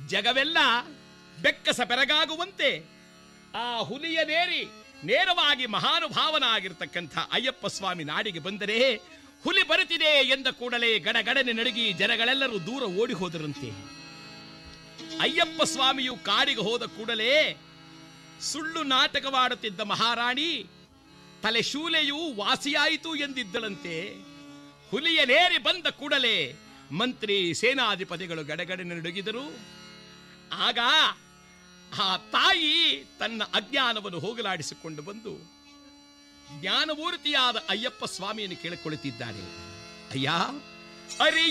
ಜಗವೆಲ್ಲ ಬೆಕ್ಕಸ ಬೆರಗಾಗುವಂತೆ ಆ ಹುಲಿಯ ನೇರಿ ನೇರವಾಗಿ ಮಹಾನುಭಾವನಾಗಿರ್ತಕ್ಕಂಥ ಅಯ್ಯಪ್ಪ ಸ್ವಾಮಿ ನಾಡಿಗೆ ಬಂದರೆ ಹುಲಿ ಬರುತ್ತಿದೆ ಎಂದ ಕೂಡಲೇ ಗಡಗಡನೆ ನಡುಗಿ ಜನಗಳೆಲ್ಲರೂ ದೂರ ಓಡಿ ಹೋದರಂತೆ ಅಯ್ಯಪ್ಪ ಸ್ವಾಮಿಯು ಕಾಡಿಗೆ ಹೋದ ಕೂಡಲೇ ಸುಳ್ಳು ನಾಟಕವಾಡುತ್ತಿದ್ದ ಮಹಾರಾಣಿ ತಲೆ ಶೂಲೆಯು ವಾಸಿಯಾಯಿತು ಎಂದಿದ್ದಳಂತೆ ಹುಲಿಯ ನೇರಿ ಬಂದ ಕೂಡಲೇ ಮಂತ್ರಿ ಸೇನಾಧಿಪತಿಗಳು ಗಡಗಡನೆ ನಡುಗಿದರು ಆಗ ಆ ತಾಯಿ ತನ್ನ ಅಜ್ಞಾನವನ್ನು ಹೋಗಲಾಡಿಸಿಕೊಂಡು ಬಂದು ಜ್ಞಾನಮೂರ್ತಿಯಾದ ಅಯ್ಯಪ್ಪ ಸ್ವಾಮಿಯನ್ನು ಕೇಳಿಕೊಳ್ಳುತ್ತಿದ್ದಾಳೆ ಅಯ್ಯ ಅರಿ